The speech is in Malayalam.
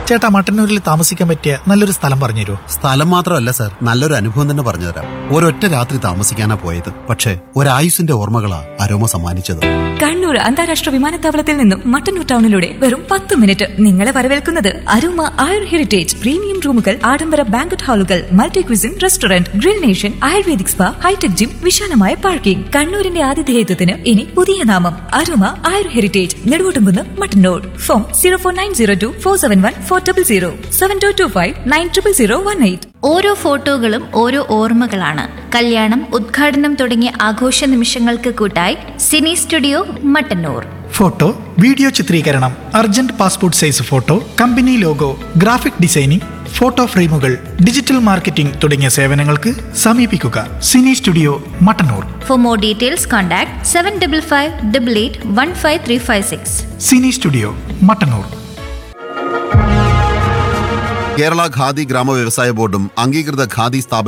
ചേട്ടാ മട്ടന്നൂരിൽ താമസിക്കാൻ പറ്റിയ നല്ലൊരു സ്ഥലം പറഞ്ഞു തരുമോ സ്ഥലം മാത്രമല്ല സാർ നല്ലൊരു അനുഭവം തന്നെ പറഞ്ഞുതരാം ഒരൊറ്റ രാത്രി താമസിക്കാനാ പോയത് പക്ഷേ ഒരായുസിന്റെ ഓർമ്മകളാ അരോമ സമ്മാനിച്ചത് കണ്ണൂർ അന്താരാഷ്ട്ര വിമാനത്താവളത്തിൽ നിന്നും മട്ടന്നൂർ ടൗണിലൂടെ വെറും പത്ത് മിനിറ്റ് നിങ്ങളെ വരവേൽക്കുന്നത് അരുമ ആയുർ ഹെറിറ്റേജ് പ്രീമിയം റൂമുകൾ ആഡംബര ബാങ്കറ്റ് ഹാളുകൾ multi cuisine restaurant grill nation ayurvedic spa hi tech gym വിശാലമായ പാർക്കിംഗ് കണ്ണൂരിന്റെ ആതിഥേയത്വത്തിന് ഇനി പുതിയ നാമം Aruma Ayur heritage Neduvottumkunnu Mattannur phone zero four nine zero two four seven one four double zero seven two two five nine triple zero one eight ഓരോ ഫോട്ടോകളും ഓരോ ഓർമ്മകളാണ് കല്യാണം ഉദ്ഘാടനം തുടങ്ങിയ ആഘോഷ നിമിഷങ്ങൾക്ക് കൂട്ടായി cine studio Mattannur photo video ചിത്രീകരണം urgent passport size photo company logo graphic designing photo ഫ്രെയിമുകൾ ഡിജിറ്റൽ മാർക്കറ്റിംഗ് തുടങ്ങിയ സേവനങ്ങൾക്ക് സമീപിക്കുക cine studio Mattannur for more details contact seven double five double eight one five three five six cine studio Mattannur Kerala Khadi Grama Vyavasaya ബോർഡും അംഗീകൃത ഖാദി സ്ഥാപന